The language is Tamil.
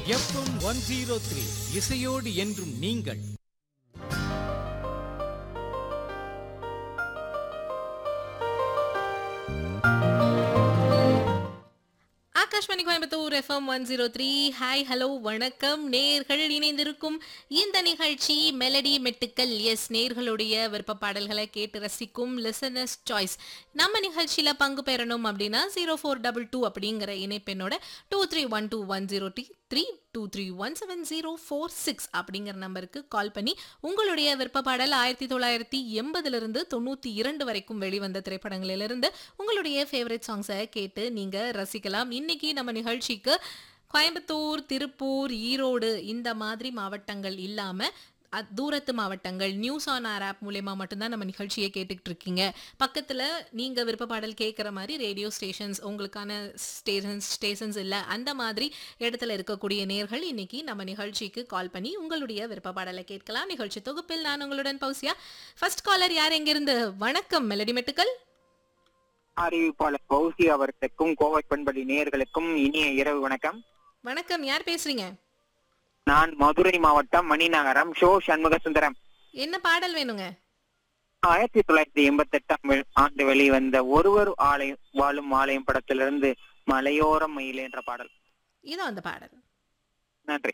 எஃப்எம் ஒன் ஜீரோ த்ரீ இசையோடு என்றும் நீங்கள் Akashvani Coimbatore FM one zero three hi hello வணக்கம் நேர்கள் இணைந்திருக்கும் இந்த நிகழ்ச்சி மெலடி மெட்டுக்கள் எஸ் நேர்களுடைய விருப்ப பாடல்களை கேட்டு ரசிக்கும் லிசனர்ஸ் சாய்ஸ் நம்ம நிகழ்ச்சியில பங்கு பெறணும் அப்படின்னா ஜீரோ ஃபோர் டபுள் டூ அப்படிங்கிற இணைப்பெண்ணோட two three one two one zero D three two three one seven zero four six அப்படிங்கிற நம்பருக்கு கால் பண்ணி உங்களுடைய விருப்ப பாடல் ஆயிரத்தி தொள்ளாயிரத்தி எண்பதுலேருந்து தொண்ணூற்றி இரண்டு வரைக்கும் வெளிவந்த திரைப்படங்களிலிருந்து உங்களுடைய ஃபேவரட் சாங்ஸை கேட்டு நீங்கள் ரசிக்கலாம் இன்னைக்கு நம்ம நிகழ்ச்சிக்கு கோயம்புத்தூர் திருப்பூர் ஈரோடு இந்த மாதிரி மாவட்டங்கள் இல்லாமல் தூரத்து மாவட்டங்கள் நியூஸ் ஆன் ஆர் ஆப் மூலயமா மட்டும்தான் நம்ம நிகழ்ச்சியை கேட்டுக்கிட்டு இருக்கீங்க பக்கத்தில் நீங்கள் விருப்ப பாடல் கேட்குற மாதிரி ரேடியோ ஸ்டேஷன்ஸ் உங்களுக்கான ஸ்டேஷன்ஸ் ஸ்டேஷன்ஸ் இல்லை அந்த மாதிரி இடத்துல இருக்கக்கூடிய நேர்கள் இன்னைக்கு நம்ம நிகழ்ச்சிக்கு கால் பண்ணி உங்களுடைய விருப்ப பாடலை கேட்கலாம் நிகழ்ச்சி தொகுப்பில் நான் உங்களுடன் பௌசியா ஃபர்ஸ்ட் காலர் யார் எங்கிருந்து வணக்கம் மெலடி மெட்டுக்கள் அறிவிப்பாளர் பௌசி அவர்களுக்கும் கோவை பண்பலி நேயர்களுக்கும் இனிய இரவு வணக்கம் வணக்கம் யார் பேசுறீங்க நான் மதுரை மாவட்டம் மணிநகரம் ஷோ சண்முக சுந்தரம் என்ன பாடல் வேணுங்க ஆயிரத்தி தொள்ளாயிரத்தி எண்பத்தி எட்டாம் ஆண்டு வெளிவந்த ஒருவர் ஆலயம் வாழும் ஆலயம் படத்திலிருந்து மலையோரம் மயில் என்ற பாடல் இதோ அந்த பாடல் நன்றி